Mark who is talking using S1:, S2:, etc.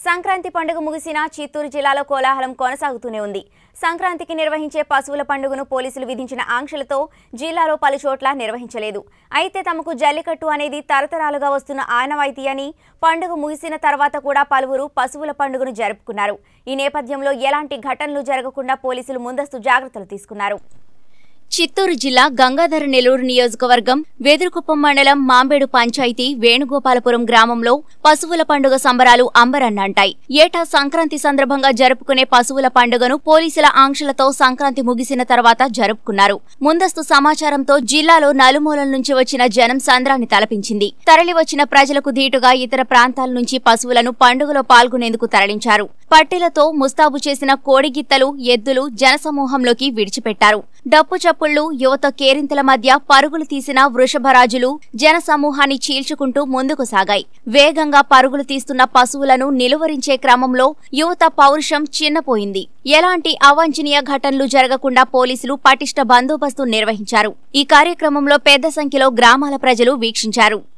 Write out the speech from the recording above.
S1: సంక్రాంతి పండుగ ముగిసినా చిత్తూరు జిల్లాలో కోలాహలం కొనసాగుతూనే ఉంది సంక్రాంతికి నిర్వహించే పశువుల పండుగను పోలీసులు విధించిన ఆంక్షలతో జిల్లాలో పలు చోట్ల నిర్వహించలేదు అయితే తమకు జల్లికట్టు అనేది తరతరాలుగా వస్తున్న ఆనవాయితీ అని పండుగ ముగిసిన తర్వాత కూడా పలువురు పశువుల పండుగను జరుపుకున్నారు ఈ నేపథ్యంలో ఎలాంటి ఘటనలు జరగకుండా పోలీసులు ముందస్తు జాగ్రత్తలు తీసుకున్నారు చిత్తూరు జిల్లా గంగాధర నెల్లూరు నియోజకవర్గం వెదురుకుప్పం మండలం మాంబేడు పంచాయతీ వేణుగోపాలపురం గ్రామంలో పశువుల పండుగ సంబరాలు అంబరన్నంటాయి ఏటా సంక్రాంతి సందర్భంగా జరుపుకునే పశువుల పండుగను పోలీసుల ఆంక్షలతో సంక్రాంతి ముగిసిన తర్వాత జరుపుకున్నారు ముందస్తు సమాచారంతో జిల్లాలో నలుమూలల నుంచి వచ్చిన జనం సంద్రాన్ని తలపించింది తరలివచ్చిన ప్రజలకు ధీటుగా ఇతర ప్రాంతాల నుంచి పశువులను పండుగలో పాల్గొనేందుకు తరలించారు పట్టెలతో ముస్తాబు చేసిన కోడిగిత్తలు ఎద్దులు జనసమూహంలోకి విడిచిపెట్టారు డప్పు చప్పుళ్లు యువత కేరింతల మధ్య పరుగులు తీసిన వృషభరాజులు జనసమూహాన్ని చీల్చుకుంటూ ముందుకు సాగాయి వేగంగా పరుగులు తీస్తున్న పశువులను నిలువరించే క్రమంలో యువత పౌరుషం చిన్నపోయింది ఎలాంటి అవాంఛనీయ ఘటనలు జరగకుండా పోలీసులు పటిష్ట బందోబస్తు నిర్వహించారు ఈ కార్యక్రమంలో పెద్ద సంఖ్యలో గ్రామాల ప్రజలు వీక్షించారు